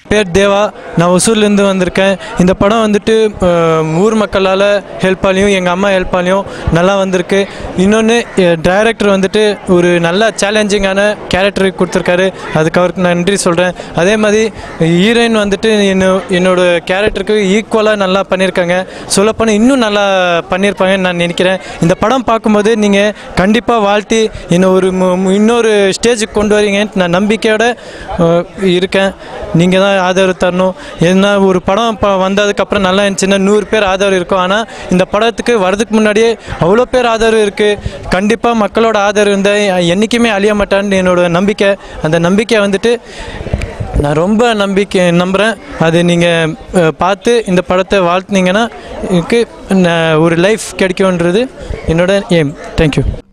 பேர் தேவா நான் ஒசூர்லேருந்து வந்திருக்கேன் இந்த படம் வந்துட்டு அஹ், ஊர் மக்களால் ஹெல்ப்பாலையும் எங்கள் அம்மா ஹெல்ப்பாலையும் நல்லா வந்திருக்கு இன்னொன்று டைரக்டர் வந்துட்டு ஒரு நல்ல சேலஞ்சிங்கான கேரக்டர் கொடுத்துருக்காரு அதுக்கு அவருக்கு நன்றி சொல்கிறேன் அதே மாதிரி ஹீரோயின் வந்துட்டு என்ன என்னோட கேரக்டருக்கு ஈக்குவலாக நல்லா பண்ணியிருக்காங்க சொல்லப்போனால் இன்னும் நல்லா பண்ணியிருப்பாங்கன்னு நான் நினைக்கிறேன் இந்த படம் பார்க்கும்போது நீங்கள் கண்டிப்பாக வாழ்த்தி என்னை ஒரு மு- மு- இன்னொரு ஸ்டேஜுக்கு கொண்டு வரீங்கன்னு நான் நம்பிக்கையோட அஹ், இருக்கேன் நீங்கள் தான் ஆதரவு தரணும் ஏன்னா ஒரு படம் இப்போ வந்ததுக்கப்புறம் நல்லா இருந்துச்சுன்னா நூறு பேர் ஆதரவு இருக்கும் ஆனால் இந்த படத்துக்கு வரதுக்கு முன்னாடியே அவ்வளோ பேர் ஆதரவு இருக்குது கண்டிப்பாக மக்களோட ஆதரவு இருந்தால் என்றைக்குமே அழிய மாட்டான்னு என்னோட நம்பிக்கை அந்த நம்பிக்கை வந்துட்டு நான் ரொம்ப நம்பிக்கை நம்புகிறேன் அது நீங்கள் பார்த்து இந்த படத்தை வாழ்த்துனீங்கன்னா எனக்கு ந- ஒரு லைஃப் கிடைக்கும்ன்றது என்னோட எய்ம் தேங்க்யூ